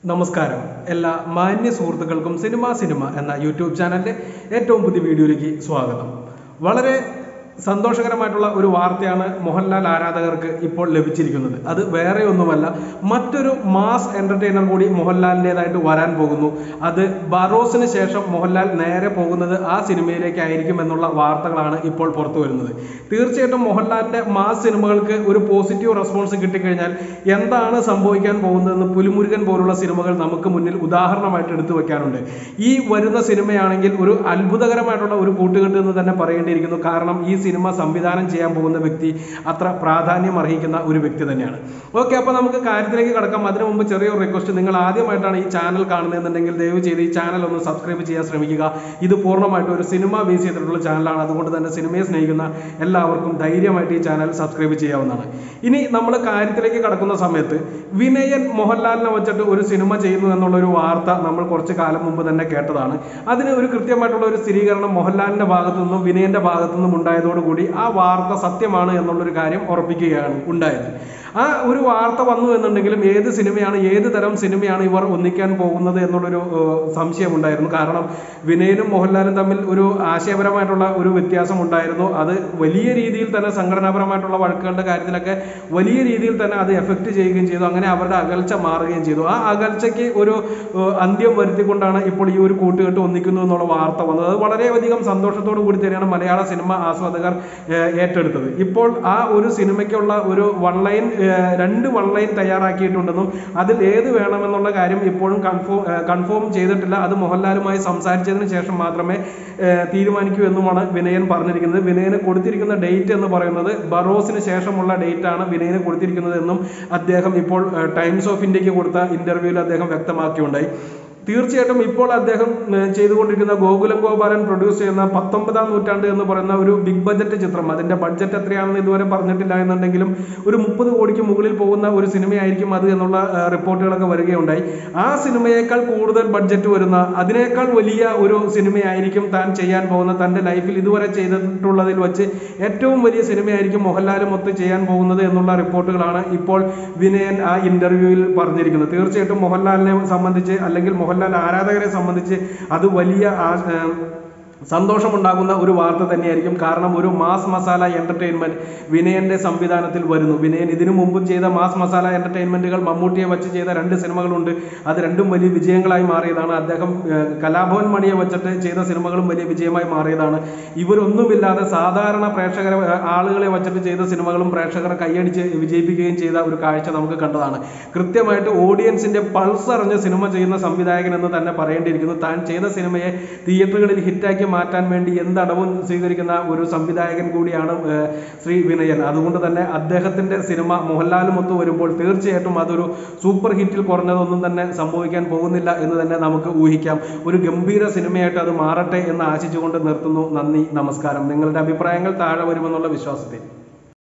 നമസ്കാരം എല്ലാ മാന്യ സുഹൃത്തുക്കൾക്കും സിനിമ സിനിമ എന്ന യൂട്യൂബ് ചാനലിന്റെ ഏറ്റവും പുതിയ വീഡിയോയിലേക്ക് സ്വാഗതം വളരെ സന്തോഷകരമായിട്ടുള്ള ഒരു വാർത്തയാണ് മോഹൻലാൽ ആരാധകർക്ക് ഇപ്പോൾ ലഭിച്ചിരിക്കുന്നത് അത് വേറെ ഒന്നുമല്ല മറ്റൊരു മാസ് എന്റർടൈനർ കൂടി മോഹൻലാലിൻ്റെതായിട്ട് വരാൻ പോകുന്നു അത് ബറോസിന് ശേഷം മോഹൻലാൽ നേരെ പോകുന്നത് ആ സിനിമയിലേക്കായിരിക്കും എന്നുള്ള വാർത്തകളാണ് ഇപ്പോൾ പുറത്തു വരുന്നത് തീർച്ചയായിട്ടും മോഹൻലാലിന്റെ മാസ് സിനിമകൾക്ക് ഒരു പോസിറ്റീവ് റെസ്പോൺസ് കിട്ടിക്കഴിഞ്ഞാൽ എന്താണ് സംഭവിക്കാൻ പോകുന്നതെന്ന് പുലിമുരുകൻ പോലുള്ള സിനിമകൾ നമുക്ക് മുന്നിൽ ഉദാഹരണമായിട്ട് എടുത്തു വെക്കാനുണ്ട് ഈ വരുന്ന സിനിമയാണെങ്കിൽ ഒരു അത്ഭുതകരമായിട്ടുള്ള ഒരു കൂട്ടുകെട്ട് എന്ന് തന്നെ പറയേണ്ടിയിരിക്കുന്നു കാരണം ഈ സിനിമ സംവിധാനം ചെയ്യാൻ പോകുന്ന വ്യക്തി അത്ര പ്രാധാന്യം അർഹിക്കുന്ന ഒരു വ്യക്തി തന്നെയാണ് ഓക്കെ അപ്പോൾ നമുക്ക് കാര്യത്തിലേക്ക് കടക്കാം അതിനു മുമ്പ് ചെറിയൊരു റിക്വസ്റ്റ് നിങ്ങൾ ആദ്യമായിട്ടാണ് ഈ ചാനൽ കാണുന്നതെന്നുണ്ടെങ്കിൽ ദയവ് ചെയ്ത് ഈ ചാനൽ ഒന്ന് സബ്സ്ക്രൈബ് ചെയ്യാൻ ശ്രമിക്കുക ഇത് പൂർണ്ണമായിട്ടും ഒരു സിനിമ ബേസ് ചെയ്തിട്ടുള്ള ചാനലാണ് അതുകൊണ്ട് തന്നെ സിനിമയെ സ്നേഹിക്കുന്ന എല്ലാവർക്കും ധൈര്യമായിട്ട് ഈ ചാനൽ സബ്സ്ക്രൈബ് ചെയ്യാവുന്നതാണ് ഇനി നമ്മൾ കാര്യത്തിലേക്ക് കടക്കുന്ന സമയത്ത് വിനയൻ മോഹൻലാലിനെ വെച്ചിട്ട് ഒരു സിനിമ ചെയ്യുന്നു എന്നുള്ള ഒരു വാർത്ത നമ്മൾ കുറച്ച് കാലം മുമ്പ് തന്നെ കേട്ടതാണ് അതിന് ഒരു കൃത്യമായിട്ടുള്ള ഒരു സ്ഥിരീകരണം മോഹൻലാലിന്റെ ഭാഗത്തു നിന്നും വിനയന്റെ ഭാഗത്തു നിന്നും ഉണ്ടായതോടുകൂടി ആ വാർത്ത സത്യമാണ് എന്നുള്ളൊരു കാര്യം ഉറപ്പിക്കുകയാണ് ഉണ്ടായത് ആ ഒരു വാർത്ത വന്നു എന്നുണ്ടെങ്കിലും ഏത് സിനിമയാണ് ഏത് തരം സിനിമയാണ് ഇവർ ഒന്നിക്കാൻ പോകുന്നത് എന്നുള്ളൊരു ഏഹ്, സംശയമുണ്ടായിരുന്നു കാരണം വിനയനും മോഹൻലാലും തമ്മിൽ ഒരു ആശയപരമായിട്ടുള്ള ഒരു വ്യത്യാസം ഉണ്ടായിരുന്നു അത് വലിയ രീതിയിൽ തന്നെ സംഘടനാപരമായിട്ടുള്ള വഴക്കുകളുടെ കാര്യത്തിലൊക്കെ വലിയ രീതിയിൽ തന്നെ അത് എഫക്റ്റ് ചെയ്യുകയും ചെയ്തു അങ്ങനെ അവരുടെ അകൽച്ച മാറുകയും ചെയ്തു ആ അകൽച്ചയ്ക്ക് ഒരു ഏഹ്, അന്ത്യം വരുത്തിക്കൊണ്ടാണ് ഇപ്പോൾ ഈ ഒരു കൂട്ടുകെട്ട് ഒന്നിക്കുന്നു എന്നുള്ള വാർത്ത വന്നത് അത് വളരെയധികം സന്തോഷത്തോടു കൂടി തന്നെയാണ് മലയാള സിനിമ ആസ്വാദകർ ഏഹ്, ഏറ്റെടുത്തത് ഇപ്പോൾ ആ ഒരു സിനിമയ്ക്കുള്ള ഒരു വൺ ലൈൻ രണ്ട് വൺ ലൈൻ തയ്യാറാക്കിയിട്ടുണ്ടെന്നും അതിൽ ഏത് വേണമെന്നുള്ള കാര്യം ഇപ്പോഴും കൺഫേം കൺഫേം ചെയ്തിട്ടില്ല അത് മോഹൻലാലുമായി സംസാരിച്ചതിന് ശേഷം മാത്രമേ ഏഹ്, തീരുമാനിക്കൂ എന്നുമാണ് വിനയൻ പറഞ്ഞിരിക്കുന്നത് വിനയന് കൊടുത്തിരിക്കുന്ന ഡേറ്റ് എന്ന് പറയുന്നത് ബറോസിന് ശേഷമുള്ള ഡേറ്റ് ആണ് വിനയന് കൊടുത്തിരിക്കുന്നത് എന്നും അദ്ദേഹം ഇപ്പോൾ ടൈംസ് ഓഫ് ഇന്ത്യക്ക് കൊടുത്ത ഇന്റർവ്യൂവിൽ അദ്ദേഹം വ്യക്തമാക്കിയുണ്ടായി തീർച്ചയായിട്ടും ഇപ്പോൾ അദ്ദേഹം ഏഹ്, ചെയ്തുകൊണ്ടിരിക്കുന്ന ഗോകുലം ഗോപാലൻ പ്രൊഡ്യൂസ് ചെയ്യുന്ന പത്തൊമ്പതാം നൂറ്റാണ്ട് എന്ന് പറയുന്ന ഒരു ബിഗ് ബഡ്ജറ്റ് ചിത്രം അതിന്റെ ബഡ്ജറ്റ് എത്രയാണെന്ന് ഇതുവരെ പറഞ്ഞിട്ടില്ല എന്നുണ്ടെങ്കിലും ഒരു മുപ്പത് കോടിക്ക് മുകളിൽ പോകുന്ന ഒരു സിനിമയായിരിക്കും അത് എന്നുള്ള ഏഹ്, റിപ്പോർട്ടുകളൊക്കെ വരികയുണ്ടായി ആ സിനിമയേക്കാൾ കൂടുതൽ ബഡ്ജറ്റ് വരുന്ന അതിനേക്കാൾ വലിയ ഒരു സിനിമയായിരിക്കും താൻ ചെയ്യാൻ പോകുന്ന തന്റെ ലൈഫിൽ ഇതുവരെ ചെയ്തിട്ടുള്ളതിൽ വെച്ച് ഏറ്റവും വലിയ സിനിമയായിരിക്കും മോഹൻലാലും ഒത്ത് ചെയ്യാൻ പോകുന്നത് എന്നുള്ള റിപ്പോർട്ടുകളാണ് ഇപ്പോൾ വിനയൻ ആ ഇന്റർവ്യൂവിൽ പറഞ്ഞിരിക്കുന്നത് തീർച്ചയായിട്ടും മോഹൻലാലിനെ സംബന്ധിച്ച് അല്ലെങ്കിൽ മോഹൻലാൽ ആരാധകരെ സംബന്ധിച്ച് അത് വലിയ ആ- ഏഹ് സന്തോഷമുണ്ടാകുന്ന ഒരു വാർത്ത തന്നെയായിരിക്കും കാരണം ഒരു മാസ് മസാല എന്റർടൈൻമെന്റ് വിനയന്റെ സംവിധാനത്തിൽ വരുന്നു വിനയൻ ഇതിനു മുമ്പും ചെയ്ത മാസ് മസാല എന്റർടൈൻമെന്റുകൾ മമ്മൂട്ടിയെ വെച്ച് ചെയ്ത രണ്ട് സിനിമകളുണ്ട് അത് രണ്ടും വലിയ വിജയങ്ങളായി മാറിയതാണ് അദ്ദേഹം ഏഹ്, കലാഭവൻ മണിയെ വെച്ചിട്ട് ചെയ്ത സിനിമകളും വലിയ വിജയമായി മാറിയതാണ് ഇവരൊന്നുമില്ലാതെ സാധാരണ പ്രേക്ഷകരെ ഏഹ്, ആളുകളെ വെച്ചിട്ട് ചെയ്ത സിനിമകളും പ്രേക്ഷകരെ കൈയടിച്ച് വിജയിപ്പിക്കുകയും ചെയ്ത ഒരു കാഴ്ച നമുക്ക് കണ്ടതാണ് കൃത്യമായിട്ട് ഓഡിയൻസിന്റെ പൾസ് അറിഞ്ഞ് സിനിമ ചെയ്യുന്ന സംവിധായകൻ എന്ന് തന്നെ പറയേണ്ടിയിരിക്കുന്നു താൻ ചെയ്ത സിനിമയെ തിയേറ്ററുകളിൽ ഹിറ്റാക്കി മാറ്റാൻ വേണ്ടി എന്തടവും സ്വീകരിക്കുന്ന ഒരു സംവിധായകൻ കൂടിയാണ് ഏഹ്, ശ്രീ വിനയൻ അതുകൊണ്ട് തന്നെ അദ്ദേഹത്തിന്റെ സിനിമ മോഹൻലാലും ഒത്തു വരുമ്പോൾ തീർച്ചയായിട്ടും അതൊരു സൂപ്പർ ഹിറ്റിൽ കുറഞ്ഞതൊന്നും തന്നെ സംഭവിക്കാൻ പോകുന്നില്ല എന്ന് തന്നെ നമുക്ക് ഊഹിക്കാം ഒരു ഗംഭീര സിനിമയായിട്ട് അത് മാറട്ടെ എന്ന് ആശിച്ചുകൊണ്ട് നിർത്തുന്നു നന്ദി നമസ്കാരം നിങ്ങളുടെ അഭിപ്രായങ്ങൾ താഴെ വരുമെന്നുള്ള വിശ്വാസത്തിൽ